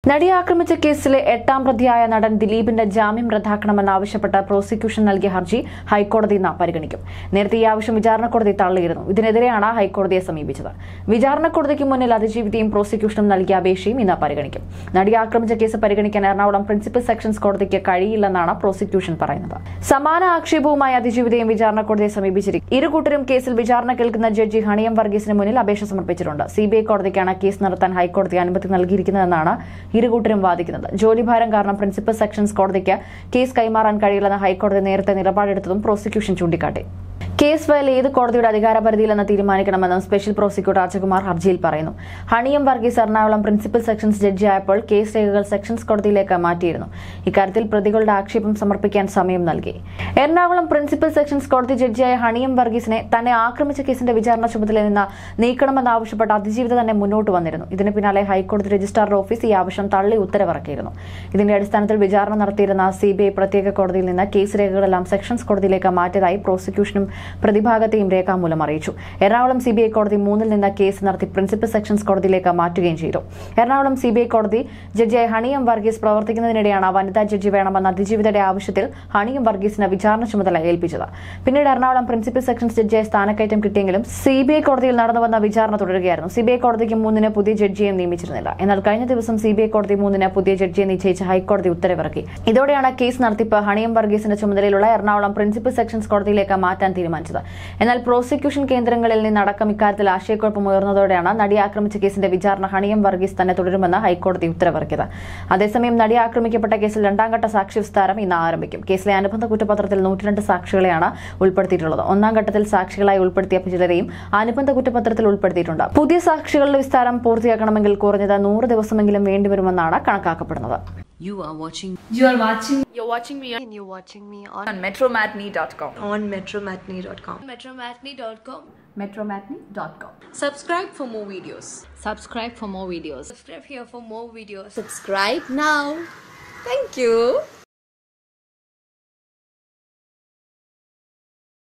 നടിയെ ആക്രമിച്ച കേസിലെ എട്ടാം പ്രതിയായ നടൻ ദിലീപിന്റെ ജാമ്യം റദ്ദാക്കണമെന്നാവശ്യപ്പെട്ട് പ്രോസിക്യൂഷൻ നൽകിയ ഹർജി ഹൈക്കോടതി ഇന്ന് പരിഗണിക്കും നേരത്തെ ഈ ആവശ്യം വിചാരണ കോടതി തള്ളിയിരുന്നു ഇതിനെതിരെയാണ് ഹൈക്കോടതിയെ സമീപിച്ചത് വിചാരണ കോടതിക്ക് മുന്നിൽ അതിജീവിതയും പ്രോസിക്യൂഷനും നൽകിയ അപേക്ഷയും ഇന്ന് പരിഗണിക്കും നടിയെ ആക്രമിച്ച കേസ് പരിഗണിക്കാൻ എറണാകുളം പ്രിൻസിപ്പൽ സെഷൻസ് കോടതിക്ക് കഴിയില്ലെന്നാണ് പ്രോസിക്യൂഷൻ പറയുന്നത് സമാന ആക്ഷേപവുമായി അതിജീവിതയും വിചാരണ കോടതിയെ സമീപിച്ചിരിക്കും ഇരു കൂട്ടരും കേസിൽ വിചാരണ കേൾക്കുന്ന ജഡ്ജി ഹണിയം വർഗീസിന് മുന്നിൽ അപേക്ഷ സമർപ്പിച്ചിട്ടുണ്ട് സിബിഐ കോടതിക്കാണ് കേസ് നടത്താൻ ഹൈക്കോടതി അനുമതി നൽകിയിരിക്കുന്നതെന്നാണ് ഇരുകൂട്ടരും വാദിക്കുന്നത് ജോലിഭാരം കാരണം പ്രിൻസിപ്പൽ സെഷൻസ് കോടതിക്ക് കേസ് കൈമാറാൻ കഴിയില്ലെന്ന് ഹൈക്കോടതി നേരത്തെ നിലപാടെടുത്തതും പ്രോസിക്യൂഷൻ ചൂണ്ടിക്കാട്ടി കേസ് ഫയൽ ഏത് കോടതിയുടെ അധികാരപരിധിയിലെന്ന് തീരുമാനിക്കണമെന്നും സ്പെഷ്യൽ പ്രോസിക്യൂട്ടർ രാജകുമാർ ഹർജിയിൽ പറയുന്നു Honey M Varghese Ernakulam principal sessions ജഡ്ജിയായപ്പോൾ കേസ് രേഖകൾ സെഷൻസ് കോടതിയിലേക്ക് മാറ്റിയിരുന്നു ഇക്കാര്യത്തിൽ പ്രതികളുടെ ആക്ഷേപം സമർപ്പിക്കാൻ സമയം നൽകി എറണാകുളം പ്രിൻസിപ്പൽ സെഷൻസ് കോടതി ജഡ്ജിയായ ഹണിയം വർഗീസിനെ തന്നെ ആക്രമിച്ച കേസിന്റെ വിചാരണ ചുമതലയിൽ നിന്ന് നീക്കണമെന്നാവശ്യപ്പെട്ട് അതിജീവിത തന്നെ മുന്നോട്ട് വന്നിരുന്നു ഇതിന് പിന്നാലെ ഹൈക്കോടതി രജിസ്ട്രാറുടെ ഓഫീസ് ഈ ആവശ്യം തള്ളി ഉത്തരവിറക്കിയിരുന്നു ഇതിന്റെ അടിസ്ഥാനത്തിൽ വിചാരണ നടത്തിയിരുന്ന സിബിഐ പ്രത്യേക കോടതിയിൽ നിന്ന് കേസ് രേഖകളെല്ലാം സെഷൻസ് കോടതിയിലേക്ക് മാറ്റിയതായി പ്രോസിക്യൂഷനും പ്രതിഭാഗത്തെയും രേഖാമൂലം അറിയിച്ചു എറണാകുളം സിബിഐ കോടതി മൂന്നിൽ നിന്ന് കേസ് നടത്തി പ്രിൻസിപ്പൽ സെഷൻസ് കോടതിയിലേക്ക് മാറ്റുകയും ചെയ്തു എറണാകുളം സിബിഐ കോടതി ജഡ്ജിയായ ഹണിയം വർഗീസ് പ്രവർത്തിക്കുന്നതിനിടെയാണ് വനിതാ ജഡ്ജി വേണമെന്ന അതിജീവിതയുടെ ആവശ്യത്തിൽ ഹണിയം വർഗീസിന് വിചാരണ ചുമതല ഏൽപ്പിച്ചത് പിന്നീട് എറണാകുളം പ്രിൻസിപ്പൽ സെഷൻസ് ജഡ്ജിയായ സ്ഥാനക്കയറ്റം കിട്ടിയെങ്കിലും സിബിഐ കോടതിയിൽ നടന്നുവന്ന വിചാരണ തുടരുകയായിരുന്നു സിബിഐ കോടതിക്ക് മൂന്നിന് പുതിയ ജഡ്ജിയെ നിയമിച്ചിരുന്നില്ല എന്നാൽ കഴിഞ്ഞ ദിവസം സിബിഐ കോടതി മൂന്നിന് പുതിയ ജഡ്ജിയെ നിശ്ചയിച്ച് ഹൈക്കോടതി ഉത്തരവിറക്കി ഇതോടെയാണ് കേസ് നടത്തിപ്പ് ഹണിയം വർഗീസിന്റെ ചുമതലയിലുള്ള എറണാകുളം പ്രിൻസിപ്പൽ സെഷൻസ് കോടതിയിലേക്ക് മാറ്റാൻ തീരുമാനിച്ചത് എന്നാൽ പ്രോസിക്യൂഷൻ കേന്ദ്രങ്ങളിൽ നിന്നടക്കം ഇക്കാര്യത്തിൽ ആശയക്കുഴപ്പം ഉയർന്നതോടെയാണ് നടി ആക്രമിച്ച കേസിന്റെ വിചാരണ ഹണിയം വർഗീസ് തന്നെ തുടരുമെന്ന് ഹൈക്കോടതി ഉത്തരവിറക്കിയത് അതേസമയം നടി ആക്രമിക്കപ്പെട്ട കേസിൽ രണ്ടാം ഘട്ട സാക്ഷി വിസ്താരം ഇന്ന് ആരംഭിക്കും കേസിലെ അനുബന്ധ കുറ്റപത്രത്തിൽ നൂറ്റിരണ്ട് സാക്ഷികളെയാണ് ഉൾപ്പെടുത്തിയിട്ടുള്ളത് ഒന്നാം ഘട്ടത്തിൽ സാക്ഷികളായി ഉൾപ്പെടുത്തിയ ചിലരെയും അനുബന്ധ കുറ്റപത്രത്തിൽ ഉൾപ്പെടുത്തിയിട്ടുണ്ട് പുതിയ സാക്ഷികളുടെ വിസ്താരം പൂർത്തിയാക്കണമെങ്കിൽ കുറഞ്ഞത് നൂറ് ദിവസമെങ്കിലും വേണ്ടിവരുമെന്നാണ് കണക്കാക്കപ്പെടുന്നത് You are watching You are watching You're watching me on, and you're watching me on, on metromatney.com. on metromatney.com. Metromatney.com. metromatney.com Subscribe for more videos. Subscribe for more videos. subscribe here for more videos. Subscribe now. Thank you.